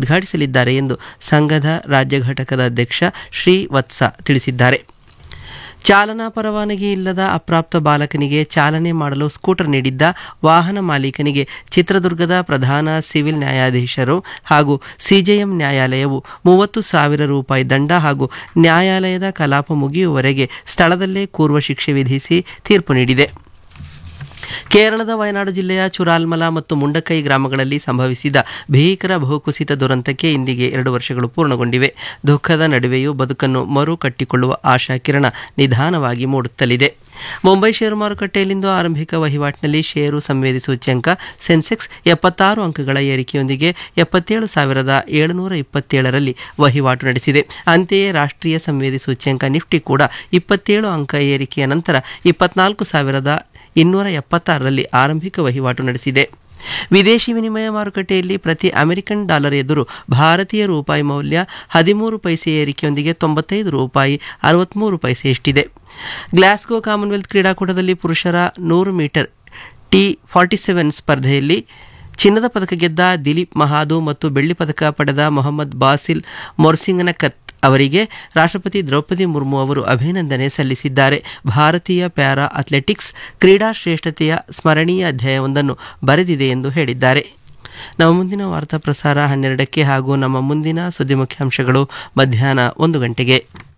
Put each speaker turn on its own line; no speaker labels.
ಉದ್ಘಾಟಿಸಲಿದ್ದಾರೆ ಎಂದು ಸಂಘದ ರಾಜ್ಯ ಘಟಕದ ಅಧ್ಯಕ್ಷ ಶ್ರೀವತ್ಸ ತಿಳಿಸಿದ್ದಾರೆ ಚಾಲನಾ ಪರವಾನಗಿ ಇಲ್ಲದ ಅಪ್ರಾಪ್ತ ಬಾಲಕನಿಗೆ ಚಾಲನೆ ಮಾಡಲು ಸ್ಕೂಟರ್ ನೀಡಿದ್ದ ವಾಹನ ಮಾಲೀಕನಿಗೆ ಚಿತ್ರದುರ್ಗದ ಪ್ರಧಾನ ಸಿವಿಲ್ ನ್ಯಾಯಾಧೀಶರು ಹಾಗೂ ಸಿಜೆಎಂ ನ್ಯಾಯಾಲಯವು ಮೂವತ್ತು ಸಾವಿರ ರೂಪಾಯಿ ದಂಡ ಹಾಗೂ ನ್ಯಾಯಾಲಯದ ಕಲಾಪ ಮುಗಿಯುವವರೆಗೆ ಸ್ಥಳದಲ್ಲೇ ಕೂರ್ವ ಶಿಕ್ಷೆ ವಿಧಿಸಿ ತೀರ್ಪು ನೀಡಿದೆ ಕೇರಳದ ವಯನಾಡು ಜಿಲ್ಲೆಯ ಚುರಾಲ್ಮಲ ಮತ್ತು ಮುಂಡಕೈ ಗ್ರಾಮಗಳಲ್ಲಿ ಸಂಭವಿಸಿದ ಭೀಕರ ಭೂಕುಸಿತ ದುರಂತಕ್ಕೆ ಇಂದಿಗೆ ಎರಡು ವರ್ಷಗಳು ಪೂರ್ಣಗೊಂಡಿವೆ ದುಃಖದ ನಡುವೆಯೂ ಬದುಕನ್ನು ಮರು ಕಟ್ಟಿಕೊಳ್ಳುವ ಆಶಾಕಿರಣ ನಿಧಾನವಾಗಿ ಮೂಡುತ್ತಲಿದೆ ಮುಂಬೈ ಷೇರು ಮಾರುಕಟ್ಟೆಯಲ್ಲಿಂದು ಆರಂಭಿಕ ವಹಿವಾಟಿನಲ್ಲಿ ಷೇರು ಸಂವೇದಿ ಸೂಚ್ಯಂಕ ಸೆನ್ಸೆಕ್ಸ್ ಎಪ್ಪತ್ತಾರು ಅಂಕಗಳ ಏರಿಕೆಯೊಂದಿಗೆ ಎಪ್ಪತ್ತೇಳು ಸಾವಿರದ ಏಳುನೂರ ಇಪ್ಪತ್ತೇಳರಲ್ಲಿ ವಹಿವಾಟು ನಡೆಸಿದೆ ಅಂತೆಯೇ ರಾಷ್ಟ್ರೀಯ ಸಂವೇದಿ ಸೂಚ್ಯಂಕ ನಿಫ್ಟಿ ಕೂಡ ಇಪ್ಪತ್ತೇಳು ಅಂಕ ಏರಿಕೆಯ ನಂತರ ಇಪ್ಪತ್ನಾಲ್ಕು ಸಾವಿರದ ಇನ್ನೂರ ಎಪ್ಪತ್ತಾರರಲ್ಲಿ ಆರಂಭಿಕ ವಹಿವಾಟು ನಡೆಸಿದೆ ವಿದೇಶಿ ವಿನಿಮಯ ಮಾರುಕಟ್ಟೆಯಲ್ಲಿ ಪ್ರತಿ ಅಮೆರಿಕನ್ ಡಾಲರ್ ಎದುರು ಭಾರತೀಯ ರೂಪಾಯಿ ಮೌಲ್ಯ ಹದಿಮೂರು ಪೈಸೆ ಏರಿಕೆಯೊಂದಿಗೆ ತೊಂಬತ್ತೈದು ರೂಪಾಯಿ ಅರವತ್ತ್ಮೂರು ಪೈಸೆಯಷ್ಟಿದೆ ಗ್ಲಾಸ್ಗೋ ಕಾಮನ್ವೆಲ್ತ್ ಕ್ರೀಡಾಕೂಟದಲ್ಲಿ ಪುರುಷರ ನೂರು ಮೀಟರ್ ಟಿ ಫಾರ್ಟಿ ಸೆವೆನ್ ಸ್ಪರ್ಧೆಯಲ್ಲಿ ಚಿನ್ನದ ಪದಕ ಗೆದ್ದ ದಿಲೀಪ್ ಮಹಾದು ಮತ್ತು ಬೆಳ್ಳಿ ಪದಕ ಪಡೆದ ಮೊಹಮ್ಮದ್ ಬಾಸಿಲ್ ಮೊರ್ಸಿಂಗನಕತ್ ಅವರಿಗೆ ರಾಷ್ಟ್ರಪತಿ ದ್ರೌಪದಿ ಮುರ್ಮು ಅವರು ಅಭಿನಂದನೆ ಸಲ್ಲಿಸಿದ್ದಾರೆ ಭಾರತೀಯ ಪ್ಯಾರಾ ಅಥ್ಲೆಟಿಕ್ಸ್ ಕ್ರೀಡಾ ಶ್ರೇಷ್ಠತೆಯ ಸ್ಮರಣೀಯ ಅಧ್ಯಾಯವೊಂದನ್ನು ಬರೆದಿದೆ ಎಂದು ಹೇಳಿದ್ದಾರೆ ನಮ್ಮ ಮುಂದಿನ ವಾರ್ತಾ ಪ್ರಸಾರ ಹನ್ನೆರಡಕ್ಕೆ ಹಾಗೂ ನಮ್ಮ ಮುಂದಿನ ಸುದ್ದಿ ಮುಖ್ಯಾಂಶಗಳು ಮಧ್ಯಾಹ್ನ ಒಂದು ಗಂಟೆಗೆ